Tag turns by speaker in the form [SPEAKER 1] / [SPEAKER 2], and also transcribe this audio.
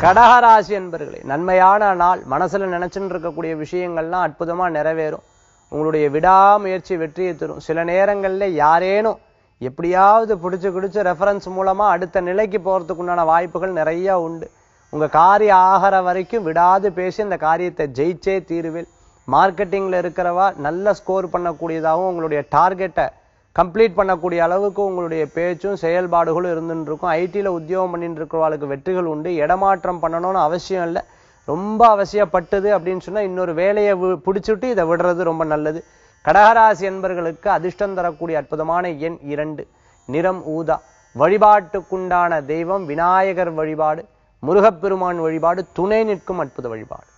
[SPEAKER 1] கடகராசி என்பர்களே நன்மையான நாள் மனசுல நினைச்சுட்டு இருக்கக்கூடிய விஷயங்கள்லாம் அற்புதமா நிறைவேறும் உங்களுடைய விடாமுயற்சி வெற்றியை தரும் சில நேரங்கள்ல யாரேனும் எப்படியாவது பிடிச்சு பிடிச்சு ரெஃபரன்ஸ் மூலமா அடுத்த நிலைக்கு போறதுக்கு உண்டான வாய்ப்புகள் நிறைய உண்டு உங்க காரியம் ஆகிற வரைக்கும் விடாது பேசி அந்த காரியத்தை ஜெயிச்சே தீருவில் மார்க்கெட்டிங்ல இருக்கிறவா நல்ல ஸ்கோர் பண்ணக்கூடியதாகவும் உங்களுடைய டார்கெட்டை கம்ப்ளீட் பண்ணக்கூடிய அளவுக்கு உங்களுடைய பேச்சும் செயல்பாடுகளும் இருந்துட்டு இருக்கும் ஐடியில் உத்தியோகம் பண்ணிட்டு இருக்கிறவாளுக்கு வெற்றிகள் உண்டு இடமாற்றம் பண்ணணும்னு அவசியம் இல்லை ரொம்ப அவசியப்பட்டது அப்படின்னு சொன்னா இன்னொரு வேலையை வி- பிடிச்சிட்டு இதை விடுறது ரொம்ப நல்லது கடகராசி என்பர்களுக்கு அதிர்ஷ்டம் தரக்கூடிய அற்புதமான எண் இரண்டு நிறம் ஊதா வழிபாட்டுக்குண்டான தெய்வம் விநாயகர் வழிபாடு முருகப்பெருமான் வழிபாடு துணை நிற்கும் அற்புத வழிபாடு